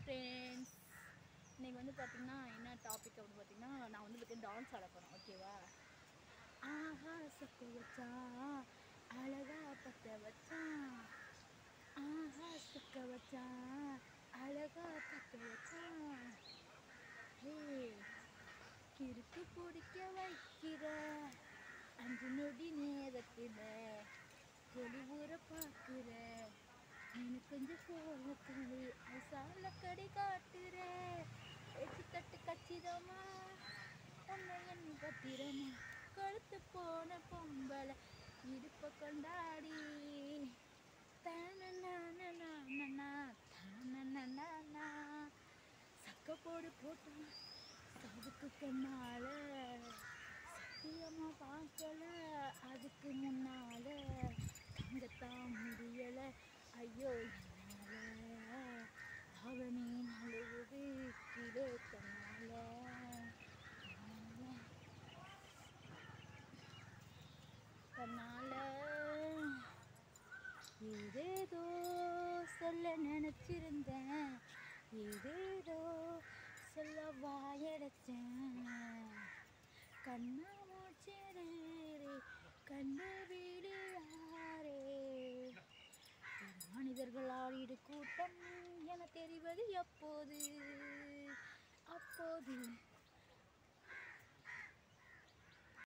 friends இன்னைக்கு வந்து பார்த்தீங்கன்னா என்ன டாபிக் அப்படின்னு பார்த்தீங்கன்னா நான் வந்து பார்த்தீங்கன்னா டான்ஸ் ஆட போகிறேன் ஓகேவா ஆஹா சத்த வச்சான் அழகா பத்த வச்சான் ஆஹா சுக்க வச்சான் அழகா பத்த வச்சான் ஹே கிறுக்கு பிடிக்க வைக்கிற அஞ்சு நொடி நேரத்தில் தெளிவுற பார்க்குற எனக்கு கொஞ்சம் கோவத்தில் அசால கடி காட்டுற எடுத்துக்கட்டு கச்சிதமா உன்னை என்ன பத்திரமா கழுத்து போன பொம்பளை இடுப்ப கொண்டாடி தானனா சக்க போடு போட்டு அதுக்கு கண்ணால சத்தியமா பார்க்கல அதுக்கு முன்னால தங்கத்தான் முடியல ஐயோ என்னால அவனே நழுவுது கிலோ தன்னால தன்னால ஏதேதோ சொல்ல நினச்சிருந்தேன் ஏதேதோ சொல்ல வாயடைச்சேன் கண்ணா மூச்சேரே கண்ணு வீடு யாரே மனிதர்களால் இடு கூட்டம் என தெரிவது எப்போது அப்போது